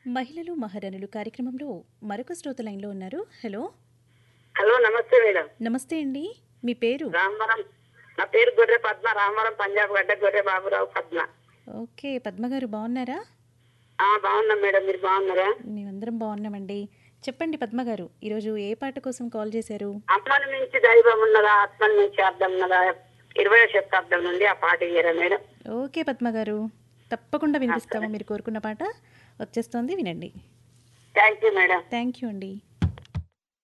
మహిళలు మహారాణులు కార్యక్రమంలో మరొక శ్రోత లైన్లో ఉన్నారు హలో హలో నమస్తే మేడం నమస్తే అండి మీ పేరు రామవరం నా పేరు గొర్రె పద్మ రామవరం పంజాబ్ గడ్డ గొర్రె బాబురావు పద్మ ఓకే పద్మ గారు బాగున్నారా ఆ బాగున్నాం మేడం మీరు బాగున్నారా మేమందరం బాగున్నామండి చెప్పండి పద్మ గారు ఈరోజు ఏ పాట కోసం కాల్ చేశారు అమ్మని నుంచి దైవం ఉన్నదా ఆత్మని నుంచి అర్థం ఉన్నదా ఇరవై శతాబ్దం నుండి ఆ పాట ఇయ్యరా మేడం ఓకే పద్మ గారు తప్పకుండా వినిపిస్తాము మీరు కోరుకున్న పాట వచ్చేస్తోంది వినండి thank you madam thank you అండి